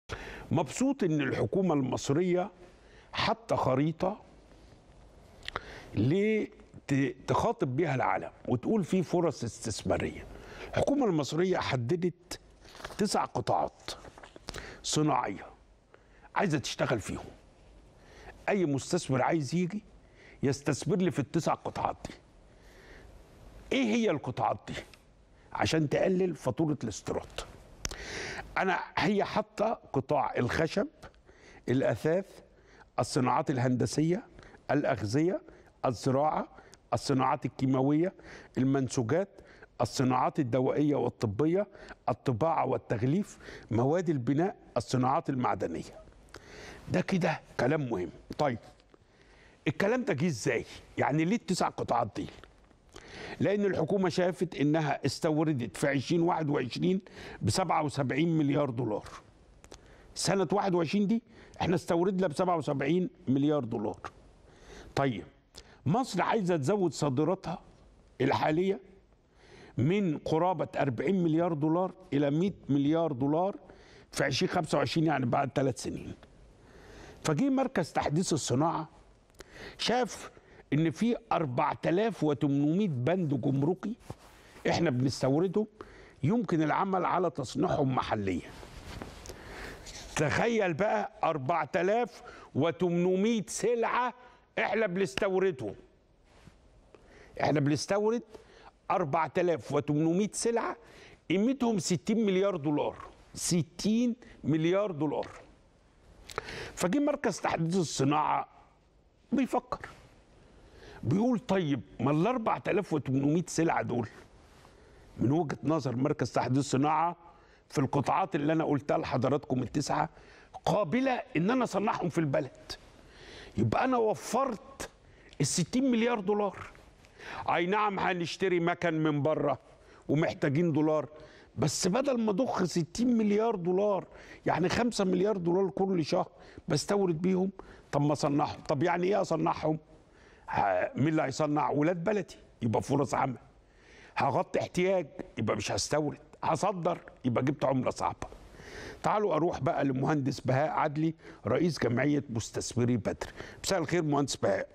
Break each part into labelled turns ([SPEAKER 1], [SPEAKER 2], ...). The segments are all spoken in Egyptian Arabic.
[SPEAKER 1] مبسوط ان الحكومه المصريه حاطه خريطه لتخاطب بيها العالم وتقول في فرص استثماريه الحكومه المصريه حددت تسع قطاعات صناعيه عايزه تشتغل فيهم اي مستثمر عايز يجي يستثمر لي في التسع قطاعات دي ايه هي القطاعات دي عشان تقلل فاتوره الاستيراد انا هي حاطه قطاع الخشب الاثاث الصناعات الهندسيه الاغذيه الزراعه الصناعات الكيماويه المنسوجات الصناعات الدوائيه والطبيه الطباعه والتغليف مواد البناء الصناعات المعدنيه ده كده كلام مهم طيب الكلام ده جه ازاي يعني ليه التسع قطاعات دي لان الحكومه شافت انها استوردت في 2021 ب 77 مليار دولار سنه 21 دي احنا استوردنا ب 77 مليار دولار طيب مصر عايزه تزود صادراتها الحاليه من قرابه 40 مليار دولار الى 100 مليار دولار في 2025 يعني بعد ثلاث سنين فجه مركز تحديث الصناعه شاف ان في 4800 بند جمركي احنا بنستوردهم يمكن العمل على تصنيعهم محليا تخيل بقى 4800 سلعه احنا بنستوردهم احنا بنستورد 4800 سلعه قيمتهم 60 مليار دولار 60 مليار دولار فجه مركز تحديث الصناعه بيفكر بيقول طيب ما ال 4800 سلعه دول من وجهه نظر مركز تحديث الصناعه في القطاعات اللي انا قلتها لحضراتكم التسعه قابله ان انا اصنعهم في البلد يبقى انا وفرت ال 60 مليار دولار اي نعم هنشتري مكن من بره ومحتاجين دولار بس بدل ما اضخ 60 مليار دولار يعني 5 مليار دولار كل شهر بستورد بيهم طب ما اصنعهم طب يعني ايه اصنعهم ه- مين اللي هيصنع ولاد بلدي يبقى فرص عمل هغطي احتياج يبقى مش هستورد هصدر يبقى جبت عمله صعبه تعالوا اروح بقى لمهندس بهاء عدلي رئيس جمعيه مستثمري بدر مساء الخير مهندس بهاء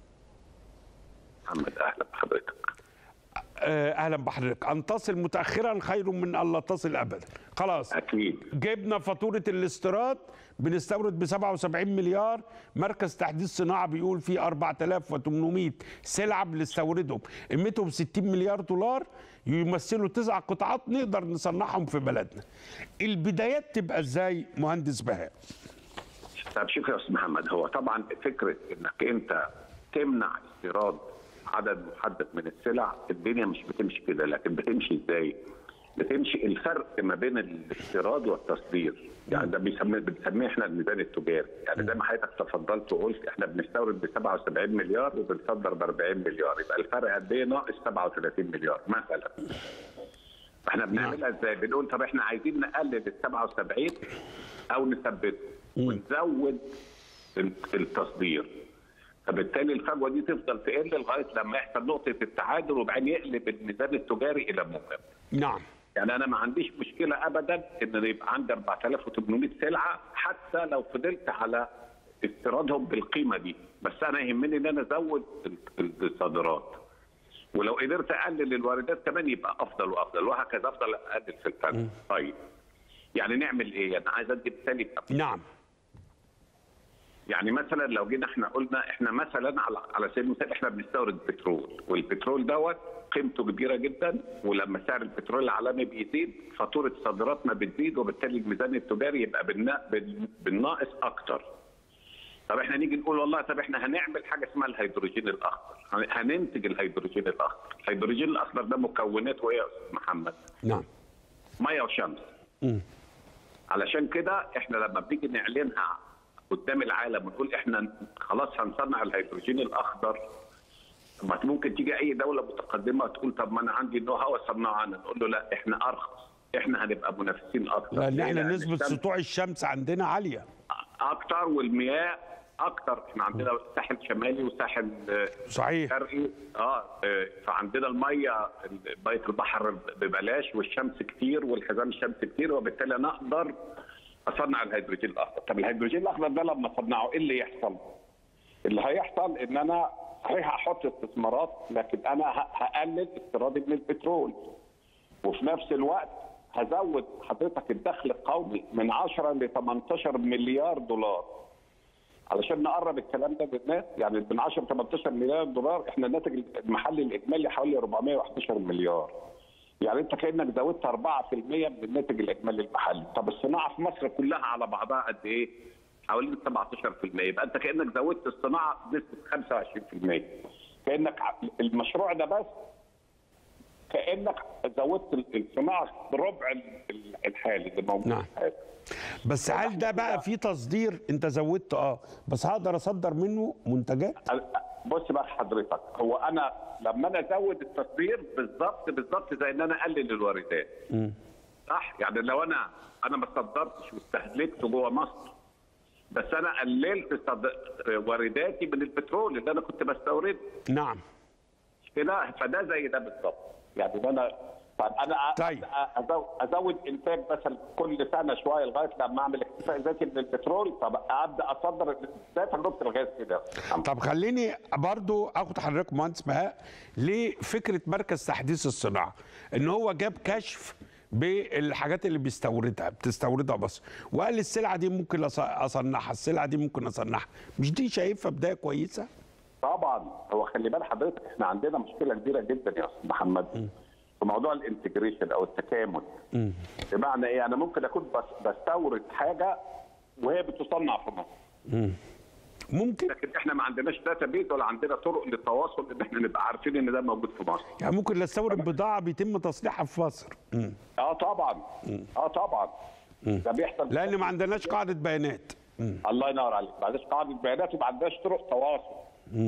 [SPEAKER 2] محمد اهلا بحضرتك
[SPEAKER 1] آه، اهلا بحضرتك ان تصل متاخرا خير من ان لا تصل ابدا خلاص
[SPEAKER 2] اكيد
[SPEAKER 1] جبنا فاتوره الاستيراد بنستورد ب 77 مليار مركز تحديث صناعه بيقول في 4800 سلعه بنستوردهم قيمتهم 60 مليار دولار يمثلوا تسع قطاعات نقدر نصنعهم في بلدنا البدايات تبقى ازاي مهندس بهاء
[SPEAKER 2] طب شوف يا استاذ محمد هو طبعا فكره انك انت تمنع استيراد عدد محدد من السلع الدنيا مش بتمشي كده لكن بتمشي ازاي؟ بتمشي الفرق ما بين الاستيراد والتصدير يعني ده بيسميه بنسميه احنا الميزان التجاري يعني زي ما حضرتك تفضلت وقلت احنا بنستورد ب 77 مليار وبنصدر ب 40 مليار يبقى الفرق قد ايه ناقص 37 مليار مثلا احنا بنعملها ازاي؟ بنقول طب احنا عايزين نقلل ال 77 او نثبته ونزود ال- التصدير فبالتالي الفجوه دي تفضل تقل لغايه لما يحصل نقطه التعادل وبعدين يقلب الميزان التجاري الى موجب.
[SPEAKER 1] نعم
[SPEAKER 2] يعني انا ما عنديش مشكله ابدا ان يبقى عندي 4800 سلعه حتى لو فضلت على استيرادهم بالقيمه دي بس انا يهمني ان انا ازود ال- الصادرات ولو قدرت اقلل الواردات كمان يبقى افضل وافضل وهكذا افضل اقلل في الفرق طيب يعني نعمل ايه؟ انا عايز ادي مثال يبقى
[SPEAKER 1] نعم
[SPEAKER 2] يعني مثلا لو جينا احنا قلنا احنا مثلا على على سبيل المثال احنا بنستورد بترول والبترول دوت قيمته كبيره جدا ولما سعر البترول العالمي بيزيد فاتوره صادراتنا بتزيد وبالتالي الميزان التجاري يبقى بالنا- بال- بالناقص اكتر. طب احنا نيجي نقول والله طب احنا هنعمل حاجه اسمها الهيدروجين الاخضر هن- هننتج الهيدروجين الاخضر الهيدروجين الاخضر ده مكوناته ايه يا استاذ محمد
[SPEAKER 1] نعم
[SPEAKER 2] ميه وشمس
[SPEAKER 1] مم.
[SPEAKER 2] علشان كده احنا لما بنيجي نعلنها قدام العالم ونقول احنا خلاص هنصنع الهيدروجين الاخضر ما ممكن تيجي اي دوله متقدمه تقول طب ما انا عندي النو هاو اصنعه انا نقول له لا احنا ارخص احنا هنبقى منافسين اكتر
[SPEAKER 1] لان
[SPEAKER 2] ليه؟
[SPEAKER 1] احنا
[SPEAKER 2] لأن
[SPEAKER 1] نسبه
[SPEAKER 2] الشمس
[SPEAKER 1] سطوع الشمس عندنا عاليه
[SPEAKER 2] اكتر والمياه اكتر احنا عندنا ساحل شمالي وساحل آه،
[SPEAKER 1] صحيح
[SPEAKER 2] شرقي اه آه، فعندنا الميه ميه البحر ببلاش والشمس كتير والحزام الشمس كتير وبالتالي انا اقدر اصنع الهيدروجين الاخضر طب الهيدروجين الاخضر ده لما اصنعه ايه اللي يحصل اللي هيحصل ان انا صحيح هحط استثمارات لكن انا ه- هقلل استيرادي من البترول وفي نفس الوقت هزود حضرتك الدخل القومي من 10 ل 18 مليار دولار علشان نقرب الكلام ده للناس يعني من 10 ل 18 مليار دولار احنا الناتج المحلي الاجمالي حوالي 411 مليار يعني انت كانك زودت 4% من الناتج الاجمالي المحلي طب الصناعه في مصر كلها على بعضها قد ايه حوالي 17% يبقى انت كانك زودت الصناعه بنسبه 25% كانك ع- المشروع ده بس كانك زودت الصناعه بربع ال- ال- الحالي اللي موجود
[SPEAKER 1] نعم.
[SPEAKER 2] حالي.
[SPEAKER 1] بس هل ده بقى في تصدير انت زودت اه بس هقدر اصدر منه منتجات
[SPEAKER 2] بص بقى حضرتك هو انا لما انا ازود التصدير بالظبط بالظبط زي ان انا اقلل الواردات صح يعني لو انا انا ما صدرتش واستهلكت جوه مصر بس انا قللت صد... وارداتي من البترول اللي انا كنت بستورده
[SPEAKER 1] نعم
[SPEAKER 2] كده فده زي ده بالظبط يعني إن انا طب انا أ-
[SPEAKER 1] طيب.
[SPEAKER 2] أ- أزود, ازود انتاج مثلا كل سنه شويه لغايه لما اعمل اكتفاء ذاتي من البترول طب ابدا اصدر زي تجربه الغاز كده
[SPEAKER 1] طب خليني برضو اخد حضرتك مهندس بهاء لفكره مركز تحديث الصناعه ان هو جاب كشف بالحاجات اللي بيستوردها بتستوردها مصر وقال السلعه دي ممكن أص- اصنعها السلعه دي ممكن اصنعها مش دي شايفها بدايه كويسه
[SPEAKER 2] طبعا هو خلي بال حضرتك احنا عندنا مشكله كبيره جدا يا استاذ محمد في موضوع الانتجريشن او التكامل بمعنى ايه انا ممكن اكون بس بستورد حاجه وهي بتصنع في مصر
[SPEAKER 1] ممكن
[SPEAKER 2] لكن احنا ما عندناش داتا بيز ولا عندنا طرق للتواصل ان احنا نبقى عارفين ان ده موجود في مصر
[SPEAKER 1] يعني ممكن لا استورد بضاعه بيتم تصنيعها في مصر مم.
[SPEAKER 2] اه طبعا اه طبعا ده بيحصل
[SPEAKER 1] لان ما عندناش قاعده بيانات
[SPEAKER 2] الله ينور عليك ما عندناش قاعده بيانات وما عندناش طرق تواصل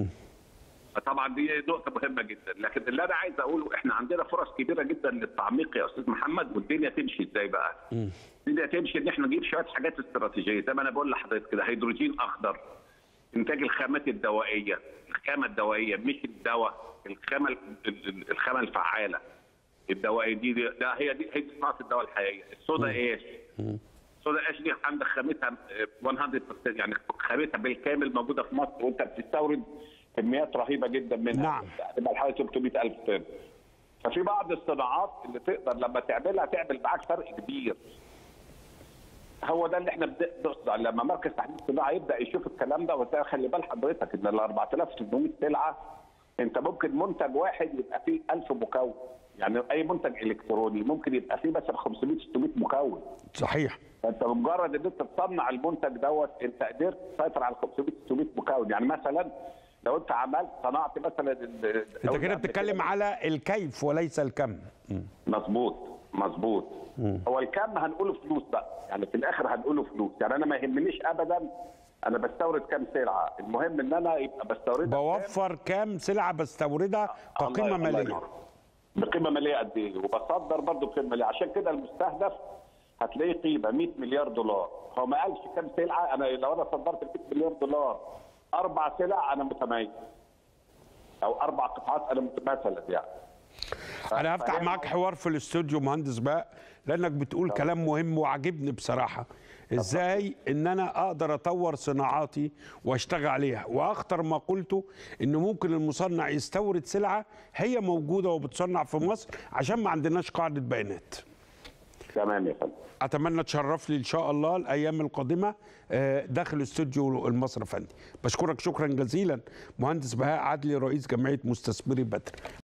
[SPEAKER 2] طبعا دي نقطة مهمة جدا، لكن اللي أنا عايز أقوله إحنا عندنا فرص كبيرة جدا للتعميق يا أستاذ محمد والدنيا تمشي إزاي بقى؟ الدنيا تمشي إن إحنا نجيب شوية حاجات استراتيجية زي ما أنا بقول لحضرتك كده هيدروجين أخضر إنتاج الخامات الدوائية، الخامة الدوائية مش الدواء، الخامة ال- ال- الخامة الفعالة. الدوائية دي, دي ده هي دي هي دي صناعة الدواء الحقيقية، الصودا إيش؟ صودا ايش دي عندك خامتها آه، 100% يعني خامتها بالكامل موجوده في مصر وانت بتستورد كميات رهيبه جدا منها
[SPEAKER 1] نعم.
[SPEAKER 2] تبقى حوالي 300 الف طن ففي بعض الصناعات اللي تقدر لما تعملها تعمل معاك فرق كبير هو ده اللي احنا بد- بنقصد عليه. لما مركز تحديث الصناعه يبدا يشوف الكلام ده وده خلي بال حضرتك ان ال 4800 سلعه انت ممكن منتج واحد يبقى فيه 1000 مكون يعني اي منتج الكتروني ممكن يبقى فيه مثلا 500 600 مكون
[SPEAKER 1] صحيح
[SPEAKER 2] فانت بمجرد ان انت تصنع المنتج دوت انت قدرت تسيطر على 500 600 مكون يعني مثلا لو انت عملت صنعت مثلا ال-
[SPEAKER 1] انت كده بتتكلم على الكيف وليس الكم
[SPEAKER 2] مظبوط مظبوط هو الكم هنقوله فلوس بقى يعني في الاخر هنقوله فلوس يعني انا ما يهمنيش ابدا انا بستورد كام سلعه المهم ان انا يبقى بستوردها
[SPEAKER 1] بوفر كام سلعه بستوردها
[SPEAKER 2] الله-
[SPEAKER 1] كقيمه
[SPEAKER 2] الله
[SPEAKER 1] ماليه
[SPEAKER 2] ينور. بقيمه ماليه قد ايه وبصدر برضه بقيمه ماليه عشان كده المستهدف هتلاقيه قيمه 100 مليار دولار هو ما قالش كام سلعه انا لو انا صدرت 100 مليار دولار اربع سلع انا متميز او اربع قطاعات انا مت- مثلا يعني
[SPEAKER 1] انا هفتح
[SPEAKER 2] فهي
[SPEAKER 1] معاك حوار في الاستوديو مهندس بقى لانك بتقول كلام مهم وعجبني بصراحه ازاي ان انا اقدر اطور صناعاتي واشتغل عليها واخطر ما قلته ان ممكن المصنع يستورد سلعه هي موجوده وبتصنع في مصر عشان ما عندناش قاعده بيانات
[SPEAKER 2] تمام يا فندم
[SPEAKER 1] اتمنى تشرف لي ان شاء الله الايام القادمه آه، داخل استوديو المصري فندي بشكرك شكرا جزيلا مهندس بهاء عدلي رئيس جمعيه مستثمري بدر